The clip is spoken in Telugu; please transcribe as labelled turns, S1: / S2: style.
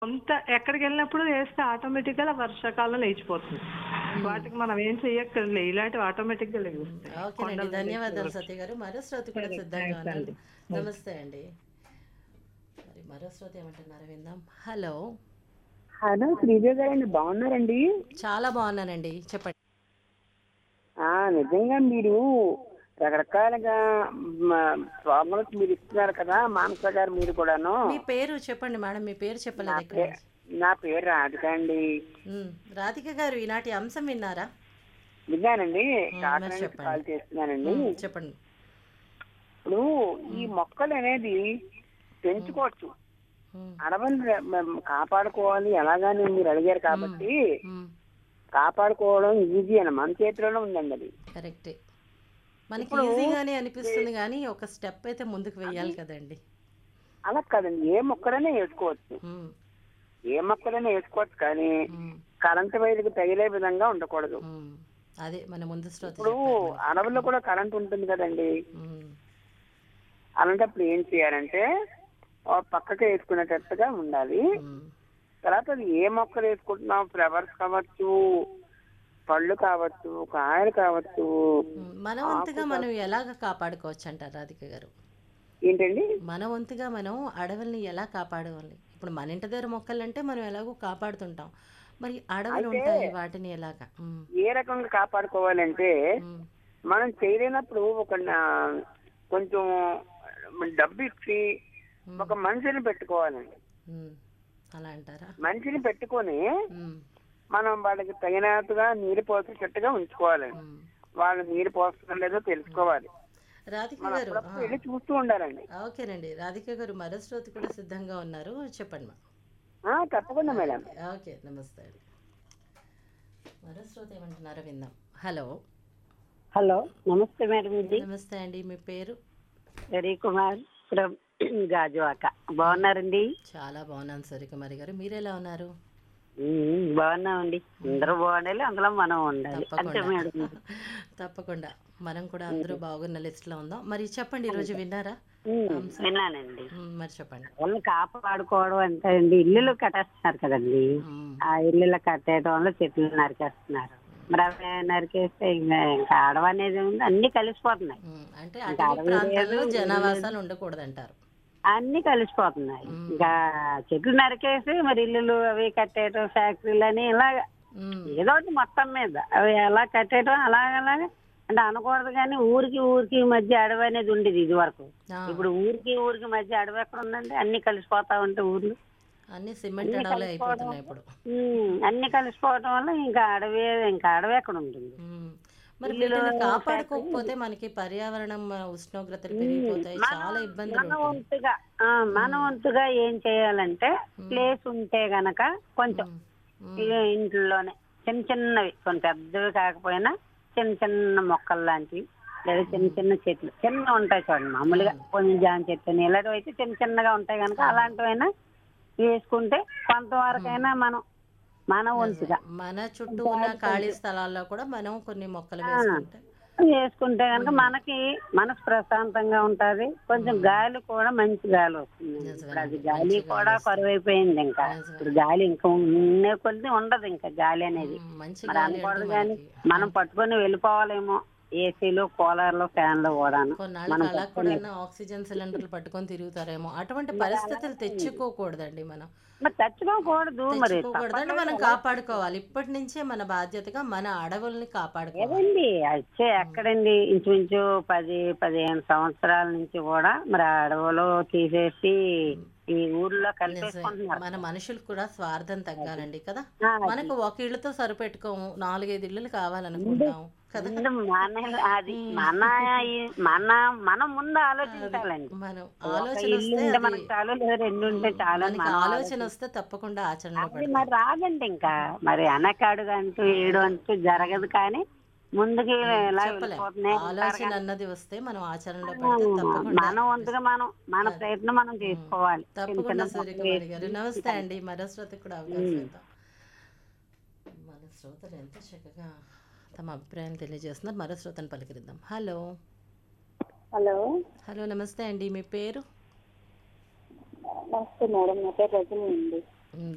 S1: కొంత ఎక్కడికి వెళ్ళినప్పుడు వేస్తే ఆటోమేటిక్గా వర్షాకాలం లేచిపోతుంది వాటికి మనం ఏం చెయ్యక్కర్లే ఇలాంటివి ఆటోమేటిక్గా లేస్తాయి
S2: ఓకేనండి ధన్యవాదాలు సత్య గారు మరో శ్రోతి కూడా
S1: సరే,
S2: సిద్ధంగా
S1: థాంక్స్
S2: ఉన్నారు
S1: అండి.
S2: నమస్తే అండి మరి మరో శ్రోతి ఏమంటున్నారు విందాం హలో
S3: హలో శ్రీదేవి గారండి బాగున్నారండి
S2: చాలా బాగున్నానండి చెప్పండి
S3: ఆ నిజంగా మీరు రకరకాలుగా ప్రాబ్లమ్స్ మీరు ఇస్తున్నారు కదా మానస గారు మీరు కూడాను
S2: మీ పేరు చెప్పండి మేడం మీ పేరు
S3: నా
S2: చెప్పలేదు ఇక్కడ
S3: పే- నా పేరు రాధిక అండి
S2: ఉమ్, రాధిక గారు ఈనాటి అంశం విన్నారా
S3: విన్నానండి
S2: మరి
S3: కాకినాడ నుంచి
S2: చెప్పండి.
S3: కాల్ చేస్తున్నానండి
S2: ఉమ్, చెప్పండి
S3: ఇప్పుడు ఈ మొక్కలు అనేది పెంచుకోవచ్చు
S2: ఉమ్,
S3: అడవులు ర- మ- కాపాడుకోవాలి ఎలాగని మీరు అడిగారు కాబట్టి
S2: ఉమ్,
S3: కాపాడుకోవడం ఈజీ అని మన చేతిలోనే ఉందండి అది
S2: కరెక్టే మనకి ఈజీగానే అనిపిస్తుంది కానీ ఒక స్టెప్ అయితే ముందుకు వెయ్యాలి కదండి
S3: అలా కాదండి ఏ మొక్కలైనా వేసుకోవచ్చు
S2: ఉమ్,
S3: ఏ మొక్కలైనా వేసుకోవచ్చు కానీ
S2: ఉమ్,
S3: కరెంటు వైర్కి తగిలే విధంగా ఉండకూడదు
S2: ఉమ్. అదే మన ముందు శ్రోత
S3: ఇప్పుడు
S2: చెప్పారు మరి.
S3: అడవుల్లో కూడా కరెంట్ ఉంటుంది కదండి
S2: ఉమ్,
S3: అలాంటప్పుడు ఏం చేయాలంటే ఓ పక్కకి వేసుకునేటట్టుగా ఉండాలి
S2: ఉమ్,
S3: తర్వాత అది ఏ మొక్కలు వేసుకుంటున్నాం ఫ్లవర్స్ కావచ్చు పళ్ళు కావచ్చు కాయలు కావచ్చు
S2: ఉమ్. మన వంతుగా మనం ఎలాగ కాపాడుకోవచ్చు అంటారు రాధిక గారు
S3: ఏంటండి
S2: మన వంతుగా మనం అడవుల్ని ఎలా కాపాడవాలి ఇప్పుడు మన ఇంటి దగ్గర మొక్కలు అంటే మనం ఎలాగో కాపాడుతుంటాం మరి అడవులు ఉంటాయి వాటిని ఎలాగా ఉమ్,
S3: ఏ రకంగా కాపాడుకోవాలంటే
S2: ఉమ్,
S3: మనం చేయలేనప్పుడు ఒక నా- కొంచెం డబ్బు ఇచ్చి ఒక మనిషిని పెట్టుకోవాలండి
S2: ఉమ్. అలా అంటారా
S3: మనిషిని పెట్టుకొని
S2: ఉమ్,
S3: మనం వాళ్ళకి తగినట్టుగా నీరు పోసేటట్టుగా ఉంచుకోవాలండి
S2: ఉమ్.
S3: వాళ్ళు నీరు పోస్తున్నా లేదో తెలుసుకోవాలి
S2: రాధిక
S3: మనం
S2: గారు
S3: అప్పుడప్పుడు వెళ్ళి చూస్తూ ఉండాలండి
S2: ఆ, ఓకేనండి రాధిక గారు మరో శ్రోతి కూడా సిద్ధంగా ఉన్నారు చెప్పండి మా
S3: ఆ, తప్పకుండా మేడం
S2: ఓకే నమస్తే అండి మరో శ్రోత ఏమంటున్నారో విందాం హలో
S4: హలో నమస్తే మేడం ఇది
S2: నమస్తే అండి మీ పేరు
S4: రవి కుమార్ ఫ్రమ్ గాజువాక బాగున్నారండి
S2: చాలా బాగున్నాను సూర్యకుమారి గారు మీరు ఎలా ఉన్నారు
S4: ఉమ్, బాగున్నామండి అందరూ బాగుండాలి అందులో మనం ఉండాలి అంతే మేడం
S2: తప్పకుండా తప్పకుండా మనం కూడా అందరూ బాగున్న లిస్ట్ లో ఉందాం మరి చెప్పండి ఈరోజు విన్నారా
S4: ఉమ్, విన్నానండి
S2: మ్, మరి చెప్పండి
S4: వాళ్ళని కాపాడుకోవడం అంటే అండి ఇల్లులు కట్టేస్తున్నారు కదండి
S2: మ్,
S4: ఆ ఇల్లులు కట్టేయడం వల్ల చెట్లు నరికేస్తున్నారు మరి అవి నరికేస్తే ఇంకా ఇంకా ఆడవ అనేది ఉంది అన్ని కలిసిపోతున్నాయి
S2: మ్, అంటే అటవీ ప్రాంతాల్లో జనావాసాలు ఉండకూడదు అంటారు
S4: అన్ని కలిసిపోతున్నాయి ఇంకా చెట్లు నరికేసి మరి ఇల్లులు అవి కట్టేయడం ఫ్యాక్టరీలు అని ఇలాగా ఏదో ఒకటి మొత్తం మీద అవి ఎలా కట్టేయడం అలాగలాగా అంటే అనకూడదు కానీ ఊరికి ఊరికి మధ్య అడవి అనేది ఉండేది ఇది వరకు ఇప్పుడు ఊరికి ఊరికి మధ్య అడవి ఎక్కడ ఉందండి అన్ని కలిసిపోతా ఉంటాయి ఊర్లు
S2: అన్ని సిమెంట్ అడవులే అయిపోతున్నాయి ఇప్పుడు
S4: ఉమ్, అన్ని కలిసిపోవడం వల్ల ఇంకా అడవి ఇంకా అడవి ఎక్కడ ఉంటుంది
S2: మ్, మరి వీటిని కాపాడుకోకపోతే మనకి పర్యావరణం ఆ, ఉష్ణోగ్రతలు పెరిగిపోతాయి చాలా ఇబ్బందులు
S4: మన
S2: ఉంటాయి
S4: వంతుగా ఆ, మన వంతుగా ఏం చేయాలంటే ప్లేస్ ఉంటే గనక కొంచెం
S2: మ్,
S4: ఇక ఇంట్లోనే చిన్న చిన్నవి కొన్ని పెద్దవి కాకపోయినా చిన్న చిన్న మొక్కలు లాంటివి లేదా చిన్న చిన్న చెట్లు చిన్న ఉంటాయి చూడండి మామూలుగా కొన్ని జామ చెట్లు అని ఇలాంటివి అయితే చిన్న చిన్నగా ఉంటాయి కనుక అలాంటివైనా వేసుకుంటే కొంతవరకైనా మనం మన వంతుగా
S2: మన చుట్టూ ఉన్న ఖాళీ స్థలాల్లో కూడా మనం కొన్ని మొక్కలు వేసుకుంటే
S4: వేసుకుంటే కనుక మనకి మనసు ప్రశాంతంగా ఉంటది కొంచెం గాలి కూడా మంచి గాలి వస్తుంది ఇప్పుడు అది గాలి కూడా కరువైపోయింది ఇంకా ఇప్పుడు గాలి ఇంకా ఉండే కొద్ది ఉండదు ఇంకా గాలి అనేది
S2: మ్, మంచి
S4: మరి
S2: గాలి
S4: అనకూడదు
S2: అంటూ
S4: కానీ
S2: మనకి
S4: మనం పట్టుకొని వెళ్ళిపోవాలేమో ఏసీలు కూలర్లు ఫ్యాన్లు కూడాను
S2: కొన్నాళ్ళకి అలా కూడా ఆక్సిజన్ సిలిండర్లు పట్టుకొని తిరుగుతారేమో అటువంటి పరిస్థితులు తెచ్చుకోకూడదండి మనం
S4: మరి తెచ్చుకోకూడదు మరి
S2: తెచ్చుకోకూడదండి మనం కాపాడుకోవాలి ఇప్పటి నుంచే మన బాధ్యతగా మన అడవుల్ని కాపాడుకోవాలి
S4: ఏదండి వచ్చే ఎక్కడండి ఇంచుమించు పది పదిహేను సంవత్సరాల నుంచి కూడా మరి ఆ అడవులు తీసేసి ఈ ఊర్లో కలిపేసుకుంటున్నారు
S2: మన మనుషులకు కూడా స్వార్థం తగ్గాలండి కదా
S4: ఆ,
S2: మనకు ఒక ఇళ్ళతో సరిపెట్టుకోము నాలుగైదు ఇళ్ళు కావాలనుకుంటాం కదా
S4: ముందు మన అది మన ఈ- మన మనం ముందు ఆలోచించాలండి
S2: మనం
S4: ఒక
S2: ఆలోచన
S4: ఇల్లు
S2: వస్తే
S4: ఉంటే
S2: అది
S4: మనకు చాలు లేదా రెండు ఉంటే చాలు అని
S2: మనకి
S4: మనం
S2: ఆలోచన వస్తే తప్పకుండా ఆచరణలో
S4: అది
S2: పెడతాం
S4: మరి రాదండి ఇంకా మరి అనకాడుగా అంటూ ఏడు అంటూ జరగదు కానీ ముందుకి ఇలా
S2: చెప్పలేం
S4: వెళ్ళిపోతున్నాయి
S2: ఆలోచన అన్నది వస్తే మనం ఆచరణలో పెడితే తప్పకుండా
S4: మన వంతుగా మనం మన ప్రయత్నం మనం చేసుకోవాలి చిన్న
S2: తప్పకుండా
S4: చిన్న
S2: సూర్యకుమారి గారు నమస్తే అండి మరో శ్రోతకు కూడా అవకాశం ఇద్దాం మన శ్రోతలు ఎంత చక్కగా తమ అభిప్రాయం తెలియజేస్తున్నారు మరో శ్రోతను పలకరిద్దాం హలో
S3: హలో
S2: హలో నమస్తే అండి మీ పేరు
S3: నమస్తే మేడం నా పేరు రజని అండి